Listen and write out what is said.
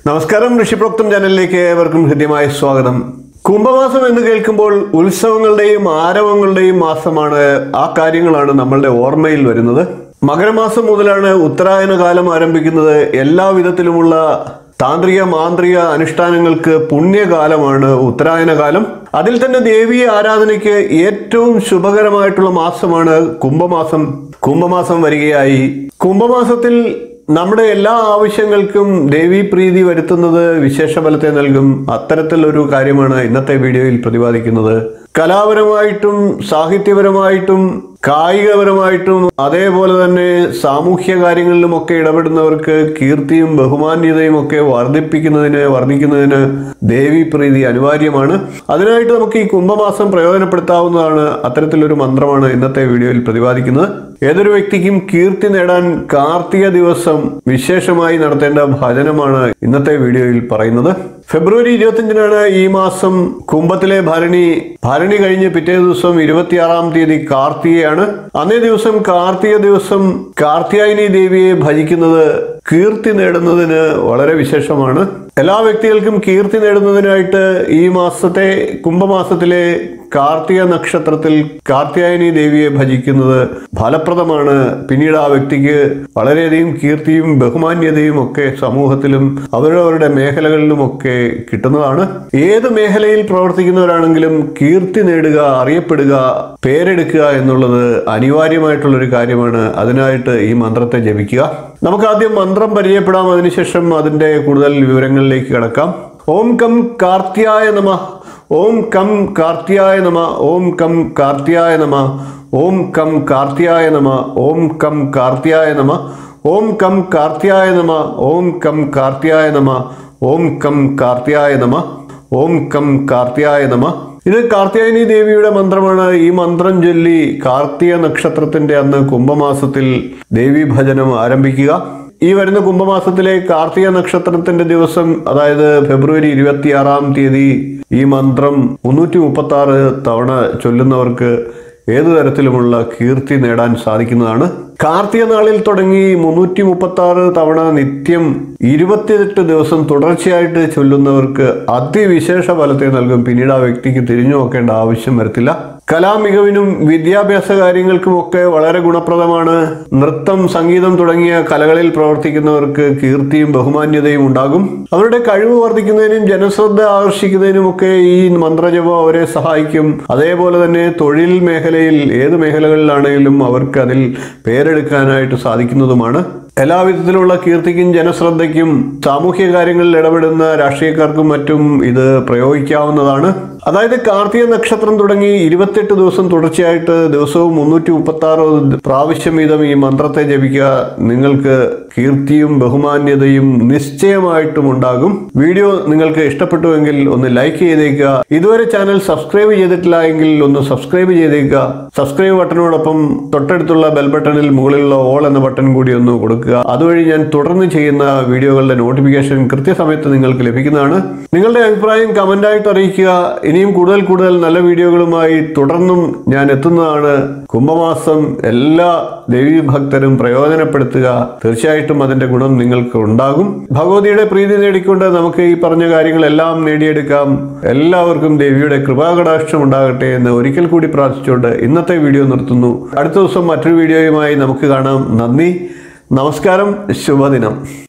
നമസ്കാരം ഋഷിപ്രോക്തം ചാനലിലേക്ക് ഏവർക്കും ഹൃദ്യമായ സ്വാഗതം കുംഭമാസം എന്ന് കേൾക്കുമ്പോൾ ഉത്സവങ്ങളുടെയും ആരവങ്ങളുടെയും മാസമാണ് ആ കാര്യങ്ങളാണ് നമ്മളുടെ ഓർമ്മയിൽ വരുന്നത് മകരമാസം മുതലാണ് ഉത്തരായന കാലം ആരംഭിക്കുന്നത് എല്ലാ വിധത്തിലുമുള്ള താന്ത്രിക മാന്ത്രിക അനുഷ്ഠാനങ്ങൾക്ക് പുണ്യകാലമാണ് ഉത്തരായന കാലം അതിൽ തന്നെ ദേവീ ആരാധനയ്ക്ക് ഏറ്റവും ശുഭകരമായിട്ടുള്ള മാസമാണ് കുംഭമാസം കുംഭമാസം വരികയായി കുംഭമാസത്തിൽ നമ്മുടെ എല്ലാ ആവശ്യങ്ങൾക്കും ദേവീപ്രീതി വരുത്തുന്നത് വിശേഷ ഫലത്തെ നൽകും അത്തരത്തിലൊരു കാര്യമാണ് ഇന്നത്തെ വീഡിയോയിൽ പ്രതിപാദിക്കുന്നത് കലാപരമായിട്ടും സാഹിത്യപരമായിട്ടും കായികപരമായിട്ടും അതേപോലെ തന്നെ സാമൂഹ്യ കാര്യങ്ങളിലുമൊക്കെ ഇടപെടുന്നവർക്ക് കീർത്തിയും ബഹുമാന്യതയും ഒക്കെ വർദ്ധിപ്പിക്കുന്നതിന് വർദ്ധിക്കുന്നതിന് ദേവീപ്രീതി അനിവാര്യമാണ് അതിനായിട്ട് നമുക്ക് ഈ കുംഭമാസം പ്രയോജനപ്പെടുത്താവുന്നതാണ് അത്തരത്തിലൊരു മന്ത്രമാണ് ഇന്നത്തെ വീഡിയോയിൽ പ്രതിപാദിക്കുന്നത് ഏതൊരു വ്യക്തിക്കും കീർത്തി നേടാൻ കാർത്തിക ദിവസം വിശേഷമായി നടത്തേണ്ട ഭജനമാണ് ഇന്നത്തെ വീഡിയോയിൽ പറയുന്നത് ഫെബ്രുവരി ഇരുപത്തിയഞ്ചിനാണ് ഈ മാസം കുംഭത്തിലെ ഭരണി ഭരണി കഴിഞ്ഞ് പിറ്റേ ദിവസം ഇരുപത്തിയാറാം തീയതി കാർത്തികയാണ് അന്നേ ദിവസം കാർത്തിക ദിവസം കാർത്തിയായനി ദേവിയെ ഭജിക്കുന്നത് കീർത്തി നേടുന്നതിന് വളരെ വിശേഷമാണ് എല്ലാ വ്യക്തികൾക്കും കീർത്തി നേടുന്നതിനായിട്ട് ഈ മാസത്തെ കുംഭമാസത്തിലെ കാർത്തിക നക്ഷത്രത്തിൽ കാർത്തിയായനി ദേവിയെ ഭജിക്കുന്നത് ഫലപ്രദമാണ് പിന്നീട് ആ വ്യക്തിക്ക് വളരെയധികം കീർത്തിയും ബഹുമാന്യതയും ഒക്കെ സമൂഹത്തിലും അവരവരുടെ മേഖലകളിലുമൊക്കെ കിട്ടുന്നതാണ് ഏത് മേഖലയിൽ പ്രവർത്തിക്കുന്നവരാണെങ്കിലും കീർത്തി നേടുക അറിയപ്പെടുക പേരെടുക്കുക എന്നുള്ളത് അനിവാര്യമായിട്ടുള്ള ഒരു കാര്യമാണ് അതിനായിട്ട് ഈ മന്ത്രത്തെ ജപിക്കുക നമുക്ക് ആദ്യം മന്ത്രം പരിചയപ്പെടാം അതിനുശേഷം അതിന്റെ കൂടുതൽ വിവരങ്ങളിലേക്ക് കടക്കാം ഓം കം കാർത്തിയായ നമ ഓം കം കാർത്തിയായ നമ ഓം കം കാർത്തിയായ നമ ഓം കം കാർത്തിയായ നമ ഓം കം കാർത്തിയായ നമ ഓം കം കാർത്തിയായ നമ ഓം കം കാർത്തിയായ നമ ഓം കം കാർത്തിയായ നമ ഓം കം കാർത്തിയായ നമ ഇത് കാർത്തിയായനി ദേവിയുടെ മന്ത്രമാണ് ഈ മന്ത്രം ചൊല്ലി കാർത്തിക നക്ഷത്രത്തിന്റെ അന്ന് കുംഭമാസത്തിൽ ദേവി ഭജനം ആരംഭിക്കുക ഈ വരുന്ന കുംഭമാസത്തിലെ കാർത്തിക നക്ഷത്രത്തിന്റെ ദിവസം അതായത് ഫെബ്രുവരി ഇരുപത്തിയാറാം തീയതി ഈ മന്ത്രം മുന്നൂറ്റി മുപ്പത്തി ആറ് തവണ ചൊല്ലുന്നവർക്ക് ഏതു തരത്തിലുമുള്ള കീർത്തി നേടാൻ സാധിക്കുന്നതാണ് കാർത്തിക നാളിൽ തുടങ്ങി മുന്നൂറ്റി മുപ്പത്തി ആറ് തവണ നിത്യം ഇരുപത്തിയെട്ട് ദിവസം തുടർച്ചയായിട്ട് ചൊല്ലുന്നവർക്ക് അതിവിശേഷ ഫലത്തെ നൽകും പിന്നീട് ആ വ്യക്തിക്ക് തിരിഞ്ഞു നോക്കേണ്ട ആവശ്യം വരത്തില്ല കലാമികവിനും വിദ്യാഭ്യാസ കാര്യങ്ങൾക്കുമൊക്കെ വളരെ ഗുണപ്രദമാണ് നൃത്തം സംഗീതം തുടങ്ങിയ കലകളിൽ പ്രവർത്തിക്കുന്നവർക്ക് കീർത്തിയും ബഹുമാന്യതയും ഉണ്ടാകും അവരുടെ കഴിവ് വർദ്ധിക്കുന്നതിനും ജനശ്രദ്ധ ആകർഷിക്കുന്നതിനുമൊക്കെ ഈ മന്ത്രജപം അവരെ സഹായിക്കും അതേപോലെ തന്നെ തൊഴിൽ മേഖലയിൽ ഏത് മേഖലകളിലാണെങ്കിലും അവർക്ക് അതിൽ പേരെടുക്കാനായിട്ട് സാധിക്കുന്നതുമാണ് എല്ലാവിധത്തിലുള്ള കീർത്തിക്കും ജനശ്രദ്ധയ്ക്കും സാമൂഹ്യ കാര്യങ്ങളിൽ ഇടപെടുന്ന രാഷ്ട്രീയക്കാർക്കും മറ്റും ഇത് പ്രയോഗിക്കാവുന്നതാണ് അതായത് കാർത്തിക നക്ഷത്രം തുടങ്ങി ഇരുപത്തെട്ട് ദിവസം തുടർച്ചയായിട്ട് ദിവസവും മുന്നൂറ്റി മുപ്പത്തി ആറ് പ്രാവശ്യം വീതം ഈ മന്ത്രത്തെ ജപിക്കുക നിങ്ങൾക്ക് കീർത്തിയും ബഹുമാന്യതയും നിശ്ചയമായിട്ടും ഉണ്ടാകും വീഡിയോ നിങ്ങൾക്ക് ഇഷ്ടപ്പെട്ടുവെങ്കിൽ ഒന്ന് ലൈക്ക് ചെയ്തേക്കുക ഇതുവരെ ചാനൽ സബ്സ്ക്രൈബ് ചെയ്തിട്ടില്ല എങ്കിൽ ഒന്ന് സബ്സ്ക്രൈബ് ചെയ്തേക്കുക സബ്സ്ക്രൈബ് ബട്ടനോടൊപ്പം തൊട്ടടുത്തുള്ള ബെൽ ബട്ടണിൽ മുകളിലുള്ള ഓൾ എന്ന ബട്ടൺ കൂടി ഒന്ന് കൊടുക്കുക അതുവഴി ഞാൻ തുടർന്ന് ചെയ്യുന്ന വീഡിയോകളുടെ നോട്ടിഫിക്കേഷൻ കൃത്യസമയത്ത് നിങ്ങൾക്ക് ലഭിക്കുന്നതാണ് നിങ്ങളുടെ അഭിപ്രായം കമന്റായിട്ട് അറിയിക്കുക ഇനിയും കൂടുതൽ കൂടുതൽ നല്ല വീഡിയോകളുമായി തുടർന്നും ഞാൻ എത്തുന്നതാണ് കുംഭമാസം എല്ലാ ദേവീഭക്തരും പ്രയോജനപ്പെടുത്തുക തീർച്ചയായിട്ടും അതിന്റെ ഗുണം നിങ്ങൾക്ക് ഉണ്ടാകും ഭഗവതിയുടെ പ്രീതി നേടിക്കൊണ്ട് നമുക്ക് ഈ പറഞ്ഞ കാര്യങ്ങളെല്ലാം നേടിയെടുക്കാം എല്ലാവർക്കും ദേവിയുടെ കൃപാകടാക്ഷം ഉണ്ടാകട്ടെ എന്ന് ഒരിക്കൽ കൂടി പ്രാർത്ഥിച്ചുകൊണ്ട് ഇന്നത്തെ വീഡിയോ നിർത്തുന്നു അടുത്ത ദിവസം മറ്റൊരു വീഡിയോയുമായി നമുക്ക് കാണാം നന്ദി നമസ്കാരം ശുഭദിനം